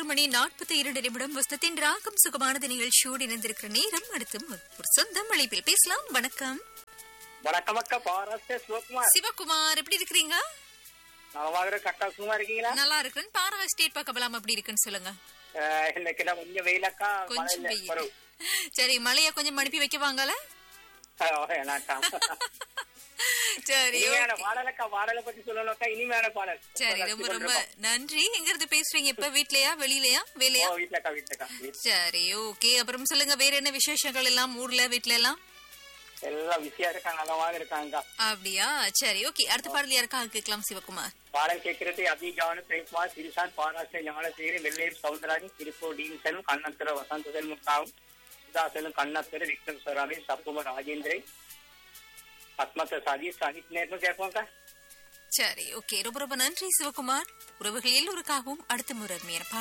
பதினோரு மணி நாற்பத்தி இரண்டு நிமிடம் வசனத்தின் ராகம் சுகமானது நிகழ்ச்சியோடு இணைந்திருக்கிற நேரம் அடுத்து ஒரு சொந்தம் அழைப்பில் பேசலாம் வணக்கம் வணக்கம் அக்கா பாராஸ்டர் சிவகுமார் சிவகுமார் எப்படி இருக்கிறீங்க நலமாக கட்டா சும்மா இருக்கீங்களா நல்லா இருக்கிறேன் பாரா ஸ்டேட் பக்கபலாம் எப்படி இருக்குன்னு சொல்லுங்க அஹ், இன்னைக்கு நான் கொஞ்சம் வெயிலக்கா மழை கொஞ்சம் இல்ல, வெயில் பரவு. சரி மழைய கொஞ்சம் அனுப்பி வைக்க வாங்கல அஹ், வேணாக்கா. சரி இனிமையான okay. பாடலக்கா பாடலை பத்தி சொல்லணும்க்கா இனிமையான பாடல் சரி ரொம்ப ரொம்ப நன்றி எங்க இருந்து பேசுறீங்க இப்ப வீட்லயா வெளியிலயா வேலையா ஓ, வீட்டுலக்கா வீட்டுலக்கா வீட்டுல. சரி ஓகே அப்புறம் சொல்லுங்க வேற என்ன விசேஷங்கள் எல்லாம் ஊர்ல வீட்ல எல்லாம் எல்லாம் பிஸியா இருக்காங்க நலமாக இருக்காங்க அப்படியா சரி ஓகே அடுத்த பாடல் யாருக்காக கேட்கலாம் சிவகுமார் பாடல் கேட்கறது அபிஜான பிரேம்குமார் சிறிசான் பாராஸ்டர் ஞானசேரி வெள்ளையர் சவுந்தரராஜன் திருப்பூர் டீன்சனும் கண்ணத்திர வசந்தசன் முட்டாவும் சுதாசனும் கண்ணத்திர விக்ரம் சராமி சப்புமர் ராஜேந்திரன் பத்மத்த சதீஷ் சதீஷ் நேரம் கேட்போம்க்கா சரி ஓகே ரொம்ப ரொம்ப நன்றி சிவகுமார் உறவுகள் எல்லோருக்காகவும் அடுத்த முறை அருமையான பாடல்